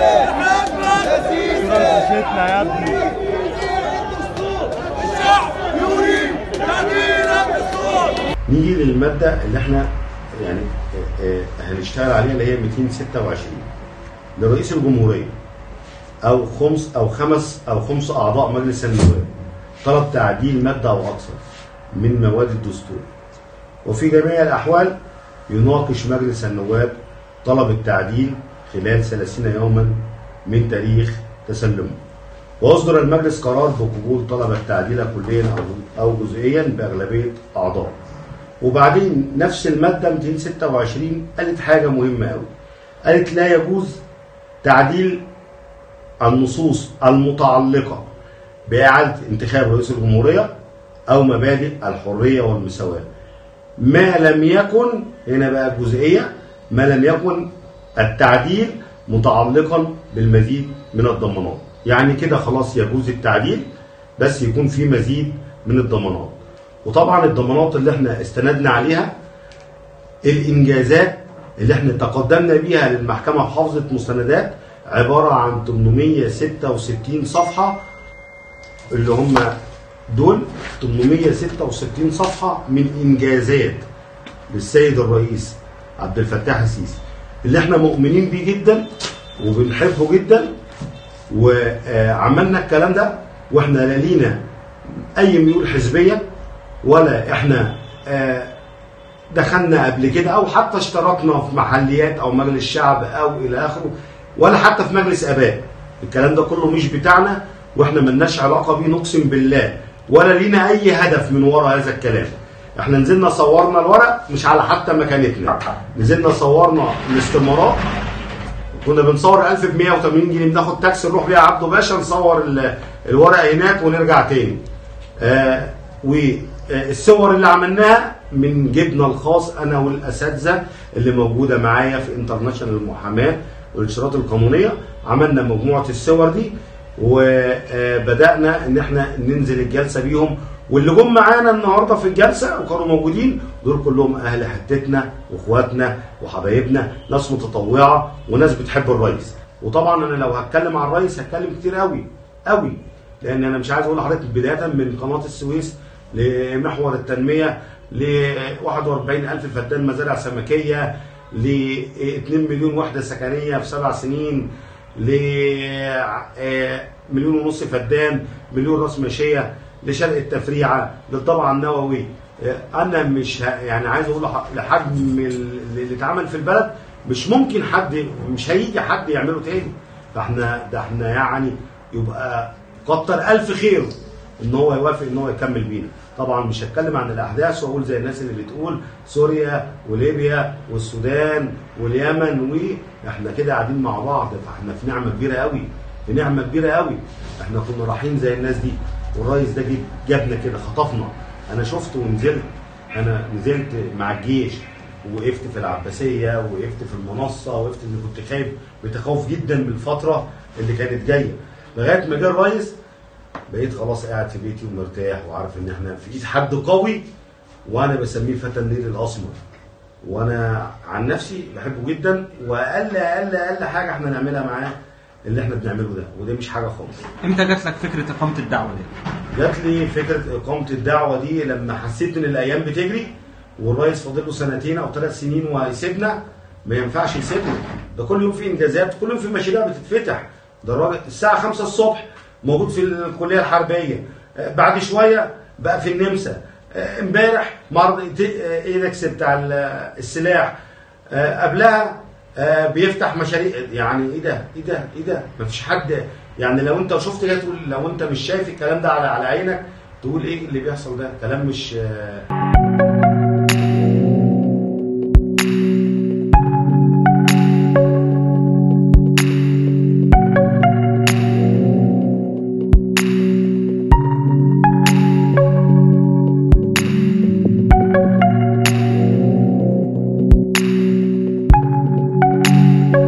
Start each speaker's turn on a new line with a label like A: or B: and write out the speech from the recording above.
A: شتنا يا ابني
B: الشعب يريد تغيير الدستور
C: نيجي للماده اللي احنا يعني آه، آه، هنشتغل عليها اللي هي 226 لرئيس الجمهوريه او خمس او خمس او خمس اعضاء مجلس النواب طلب تعديل ماده او اكثر من مواد الدستور وفي جميع الاحوال يناقش مجلس النواب طلب التعديل خلال 30 يوما من تاريخ تسلمه ويصدر المجلس قرار بقبول طلب التعديل كليا او او جزئيا باغلبيه اعضائه وبعدين نفس الماده 226 قالت حاجه مهمه قوي قالت لا يجوز تعديل النصوص المتعلقه باعاده انتخاب رئيس الجمهوريه او مبادئ الحريه والمساواه ما لم يكن هنا بقى جزئيه ما لم يكن التعديل متعلقا بالمزيد من الضمانات يعني كده خلاص يجوز التعديل بس يكون في مزيد من الضمانات وطبعا الضمانات اللي احنا استندنا عليها الانجازات اللي احنا تقدمنا بيها للمحكمه بحفظه مستندات عباره عن 866 صفحه اللي هم دول 866 صفحه من انجازات للسيد الرئيس عبد الفتاح السيسي اللي احنا مؤمنين بيه جدا وبنحبه جدا وعملنا الكلام ده واحنا لا لينا اي ميول حزبيه ولا احنا آه، دخلنا قبل كده او حتى اشتركنا في محليات او مجلس شعب او الى اخره ولا حتى في مجلس اباء الكلام ده كله مش بتاعنا واحنا ملناش علاقه بيه نقسم بالله ولا لينا اي هدف من وراء هذا الكلام احنا نزلنا صورنا الورق مش على حتى مكانتنا نزلنا صورنا الاستمارات كنا بنصور 1000 ب 180 جنيه بناخد تاكسي نروح بيها عبده باشا نصور ال- الورق هناك ونرجع تاني آه والصور اللي عملناها من جبنا الخاص انا والاساتذه اللي موجوده معايا في انترناشونال المحاماه والاشارات القانونيه عملنا مجموعه الصور دي وبدانا ان احنا ننزل الجلسه بيهم واللي جم معانا النهارده في الجلسه وكانوا موجودين دول كلهم اهل حتتنا واخواتنا وحبايبنا ناس متطوعه وناس بتحب الرئيس وطبعا انا لو هتكلم عن الرئيس هتكلم كتير قوي قوي لان انا مش عايز اقول لحضرتك بدايه من قناه السويس لمحور التنميه ل 41000 فدان مزارع سمكيه ل 2 مليون وحده سكنيه في سبع سنين ل مليون ونص فدان مليون راس ماشيه لشرق التفريعه للطبع النووي انا مش ه- يعني عايز اقول لح- لحجم ال- اللي اتعمل في البلد مش ممكن حد مش هيجي حد يعمله تاني فاحنا ده احنا يعني يبقى كتر الف خير ان هو يوافق ان هو يكمل بينا طبعا مش هتكلم عن الاحداث واقول زي الناس اللي بتقول سوريا وليبيا والسودان واليمن واحنا كده قاعدين مع بعض فاحنا في نعمه كبيره قوي في نعمه كبيره قوي احنا كنا رايحين زي الناس دي والرئيس ده جه جابنا كده خطفنا انا شفت ونزلت انا نزلت مع الجيش وقفت في العباسيه وقفت في المنصه وقفت ان كنت خايف بتخوف جدا من الفتره اللي كانت جايه لغايه ما جه الرئيس بقيت خلاص قاعد في بيتي ومرتاح وعارف ان احنا في ايد حد قوي وانا بسميه فتى النيل الاسمر وانا عن نفسي بحبه جدا واقل اقل اقل حاجه احنا نعملها معاه اللي احنا بنعمله ده وده مش حاجه خالص
D: امتى جات لك فكره اقامه الدعوه دي؟
C: جات لي فكره اقامه الدعوه دي لما حسيت ان الايام بتجري والرئيس فاضل له سنتين او ثلاث سنين وهيسيبنا ما ينفعش يسيبنا ده كل يوم في انجازات كل يوم في مشاريع بتتفتح ده الراجل الساعه 5 الصبح موجود في الكليه الحربيه آه، بعد شويه بقى في النمسا آه، امبارح معرض إيت- آه، ايدكس بتاع ال- السلاح آه، قبلها آه، بيفتح مشاريع يعني ايه ده ايه ده ايه ده مفيش حد يعني لو انت شفت كده تقول لو انت مش شايف الكلام ده على على عينك تقول ايه اللي بيحصل ده كلام مش آه،